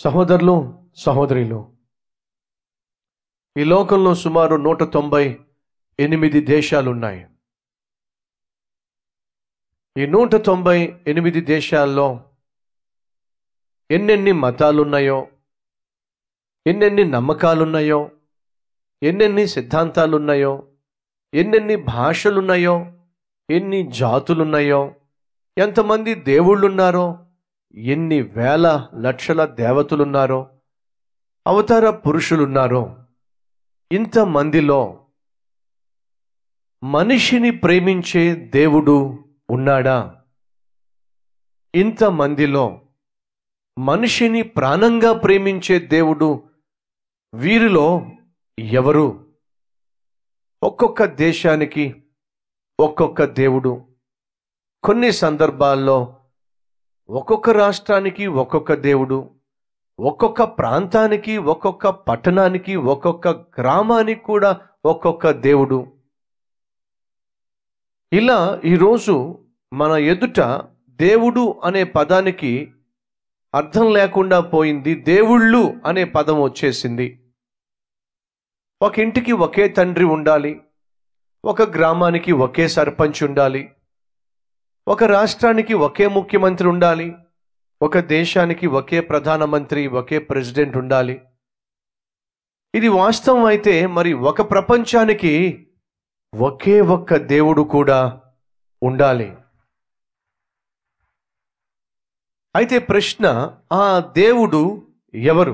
సహోదరులు సహోదరులు ఈ లోకంలో సుమారు నూట తొంభై ఎనిమిది దేశాలున్నాయి ఈ నూట తొంభై ఎనిమిది దేశాల్లో ఎన్నెన్ని మతాలున్నాయో ఎన్నెన్ని నమ్మకాలున్నాయో ఎన్నెన్ని సిద్ధాంతాలున్నాయో ఎన్నెన్ని భాషలున్నాయో ఎన్ని జాతులున్నాయో ఎంతమంది దేవుళ్ళున్నారో ఎన్ని వేల లక్షల దేవతలున్నారో అవతార పురుషులున్నారో ఇంతమందిలో మనిషిని ప్రేమించే దేవుడు ఉన్నాడా ఇంతమందిలో మనిషిని ప్రాణంగా ప్రేమించే దేవుడు వీరిలో ఎవరు ఒక్కొక్క దేశానికి ఒక్కొక్క దేవుడు కొన్ని సందర్భాల్లో ఒక్కొక్క రాష్ట్రానికి ఒక్కొక్క దేవుడు ఒక్కొక్క ప్రాంతానికి ఒక్కొక్క పట్టణానికి ఒక్కొక్క గ్రామానికి కూడా ఒక్కొక్క దేవుడు ఇలా ఈరోజు మన ఎదుట దేవుడు అనే పదానికి అర్థం లేకుండా పోయింది దేవుళ్ళు అనే పదం వచ్చేసింది ఒక ఇంటికి ఒకే తండ్రి ఉండాలి ఒక గ్రామానికి ఒకే సర్పంచ్ ఉండాలి ఒక రాష్ట్రానికి ఒకే ముఖ్యమంత్రి ఉండాలి ఒక దేశానికి ఒకే ప్రధానమంత్రి ఒకే ప్రెసిడెంట్ ఉండాలి ఇది వాస్తవం అయితే మరి ఒక ప్రపంచానికి ఒకే ఒక్క దేవుడు కూడా ఉండాలి అయితే ప్రశ్న ఆ దేవుడు ఎవరు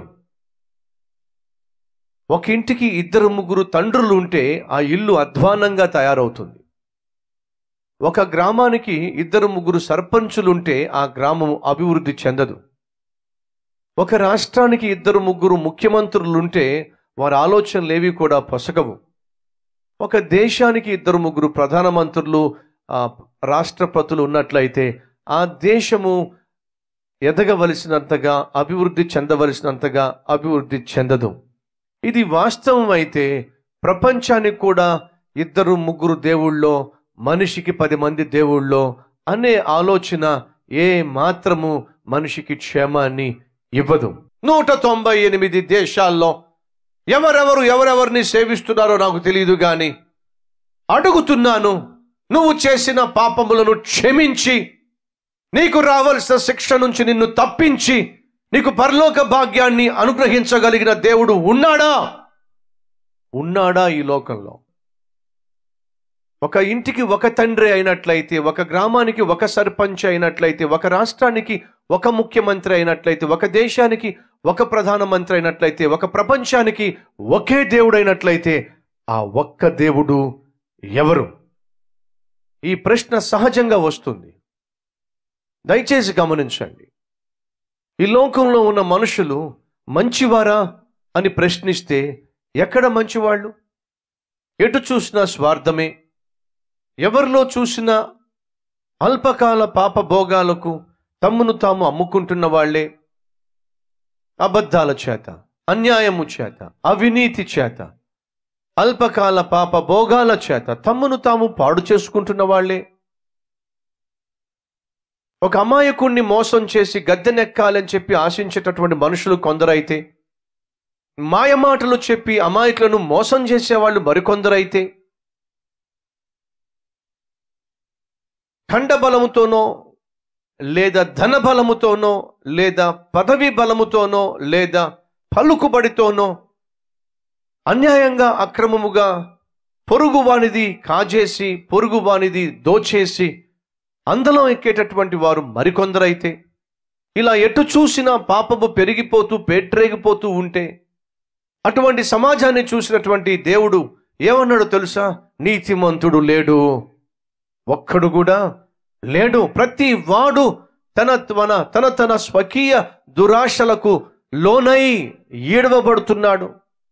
ఒక ఇంటికి ఇద్దరు ముగ్గురు తండ్రులు ఉంటే ఆ ఇల్లు అధ్వానంగా తయారవుతుంది ఒక గ్రామానికి ఇద్దరు ముగ్గురు సర్పంచులుంటే ఆ గ్రామం అభివృద్ధి చెందదు ఒక రాష్ట్రానికి ఇద్దరు ముగ్గురు ముఖ్యమంత్రులుంటే వారి ఆలోచనలు ఏవి కూడా పొసగవు ఒక దేశానికి ఇద్దరు ముగ్గురు ప్రధానమంత్రులు ఆ, రాష్ట్రపతులు ఉన్నట్లయితే ఆ దేశము ఎదగవలసినంతగా అభివృద్ధి చెందవలసినంతగా అభివృద్ధి చెందదు ఇది వాస్తవం అయితే ప్రపంచానికి కూడా ఇద్దరు ముగ్గురు దేవుళ్ళో మనిషికి పది మంది దేవుళ్ళో అనే ఆలోచన ఏ మాత్రము మనిషికి క్షేమాన్ని ఇవ్వదు నూట తొంభై ఎనిమిది దేశాల్లో ఎవరెవరు ఎవరెవరిని సేవిస్తున్నారో నాకు తెలియదు గాని అడుగుతున్నాను నువ్వు చేసిన పాపములను క్షమించి నీకు రావలసిన శిక్ష నుంచి నిన్ను తప్పించి నీకు పరలోక భాగ్యాన్ని అనుగ్రహించగలిగిన దేవుడు ఉన్నాడా ఉన్నాడా ఈ లోకంలో ఒక ఇంటికి ఒక తండ్రి అయినట్లయితే ఒక గ్రామానికి ఒక సర్పంచ్ అయినట్లయితే ఒక రాష్ట్రానికి ఒక ముఖ్యమంత్రి అయినట్లయితే ఒక దేశానికి ఒక ప్రధానమంత్రి అయినట్లయితే ఒక ప్రపంచానికి ఒకే దేవుడు అయినట్లయితే ఆ ఒక్క దేవుడు ఎవరు ఈ ప్రశ్న సహజంగా వస్తుంది దయచేసి గమనించండి ఈ లోకంలో ఉన్న మనుషులు మంచివారా అని ప్రశ్నిస్తే ఎక్కడ మంచివాళ్ళు ఎటు చూసినా స్వార్థమే ఎవరిలో చూసినా అల్పకాల పాప భోగాలకు తమ్మును తాము అమ్ముకుంటున్న వాళ్ళే అబద్ధాల చేత అన్యాయము చేత అవినీతి చేత అల్పకాల పాప భోగాల చేత తమ్మును తాము పాడు చేసుకుంటున్న వాళ్ళే ఒక అమాయకుణ్ణి మోసం చేసి గద్దెనెక్కాలని చెప్పి ఆశించేటటువంటి మనుషులు కొందరైతే మాయమాటలు చెప్పి అమాయకులను మోసం చేసేవాళ్ళు మరికొందరైతే ఖండ బలముతోనో లేదా ధన బలముతోనో లేదా పదవి బలముతోనో లేదా పలుకుబడితోనో అన్యాయంగా అక్రమముగా పొరుగువానిది కాజేసి పొరుగువానిది దోచేసి అందలం ఎక్కేటటువంటి వారు మరికొందరైతే ఇలా ఎటు చూసినా పాపము పెరిగిపోతూ పేట్రేగిపోతూ ఉంటే అటువంటి సమాజాన్ని చూసినటువంటి దేవుడు ఏమన్నాడు తెలుసా నీతిమంతుడు లేడు ఒక్కడు కూడా లేడు ప్రతి వాడు తన తన తన తన స్వకీయ దురాశలకు లోనై ఈడవబడుతున్నాడు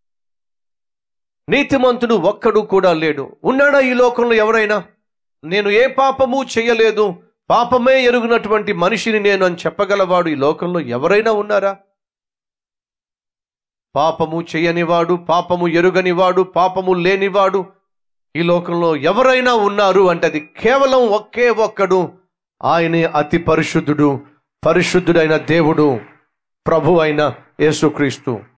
నీతిమంతుడు ఒక్కడు కూడా లేడు ఉన్నాడా ఈ లోకంలో ఎవరైనా నేను ఏ పాపము చేయలేదు పాపమే ఎరుగునటువంటి మనిషిని నేను అని చెప్పగలవాడు ఈ లోకంలో ఎవరైనా ఉన్నారా పాపము చేయనివాడు పాపము ఎరుగనివాడు పాపము లేనివాడు ఈ లోకంలో ఎవరైనా ఉన్నారు అంటే అది కేవలం ఒకే ఒక్కడు ఆయనే అతి పరిశుద్ధుడు పరిశుద్ధుడైన దేవుడు ప్రభు అయిన యేసుక్రీస్తు